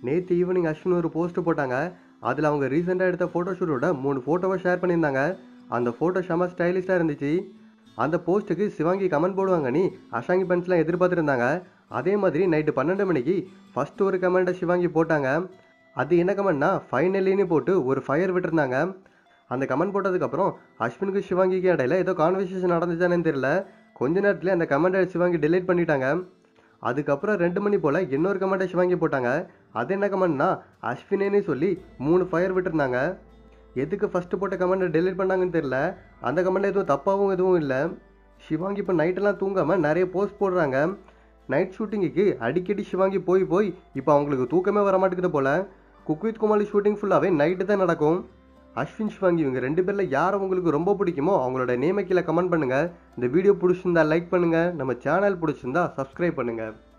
நேற்று ஈவினிங் அஸ்வின் ஒரு போஸ்ட் போட்டாங்க அதில் அவங்க ரீசெண்டாக எடுத்த ஃபோட்டோஷூட்டோட மூணு ஃபோட்டோவை ஷேர் பண்ணியிருந்தாங்க அந்த ஃபோட்டோ செம ஸ்டைலிஷாக இருந்துச்சு அந்த போஸ்ட்டுக்கு சிவாங்கி கமெண்ட் போடுவாங்க நீ அஷாங்கி பென்ஸ்லாம் எதிர்பார்த்துருந்தாங்க அதே மாதிரி நைட்டு பன்னெண்டு மணிக்கு ஃபஸ்ட்டு ஒரு கமெண்ட்டை சிவாங்கி போட்டாங்க அது என்ன கமெண்ட்னா ஃபைனலின்னு போட்டு ஒரு ஃபயர் விட்டுருந்தாங்க அந்த கமெண்ட் போட்டதுக்கப்புறம் அஸ்வினுக்கு சிவாங்கிக்கு இடையில ஏதோ கான்வர்சேஷன் நடந்துச்சானேன்னு தெரியல கொஞ்ச நேரத்தில் அந்த கமெண்ட்டை சிவாங்கி delete பண்ணிட்டாங்க அதுக்கப்புறம் ரெண்டு மணி போல் இன்னொரு கமெண்ட்டை சிவாங்கி போட்டாங்க அது என்ன கமெண்ட்னா அஸ்வினேன்னு சொல்லி மூணு ஃபயர் விட்டுருந்தாங்க எதுக்கு ஃபஸ்ட்டு போட்ட கமெண்ட்டை delete பண்ணாங்கன்னு தெரியல அந்த கமெண்ட் எதுவும் தப்பாகவும் எதுவும் இல்லை சிவாங்கி இப்போ நைட்டெல்லாம் தூங்காமல் நிறைய போஸ்ட் போடுறாங்க நைட் ஷூட்டிங்குக்கு அடிக்கடி சிவாங்கி போய் போய் இப்போ அவங்களுக்கு தூக்கமே வர மாட்டேங்குது போல் குக் வித் குமாலி ஷூட்டிங் ஃபுல்லாகவே நைட்டு தான் நடக்கும் அஸ்வின் சிவாங்கி இவங்க ரெண்டு பேரில் யார் உங்களுக்கு ரொம்ப பிடிக்குமோ அவங்களோட நேமை கீழே கமெண்ட் பண்ணுங்கள் இந்த வீடியோ பிடிச்சிருந்தா லைக் பண்ணுங்கள் நம்ம சேனல் பிடிச்சிருந்தா சப்ஸ்கிரைப் பண்ணுங்கள்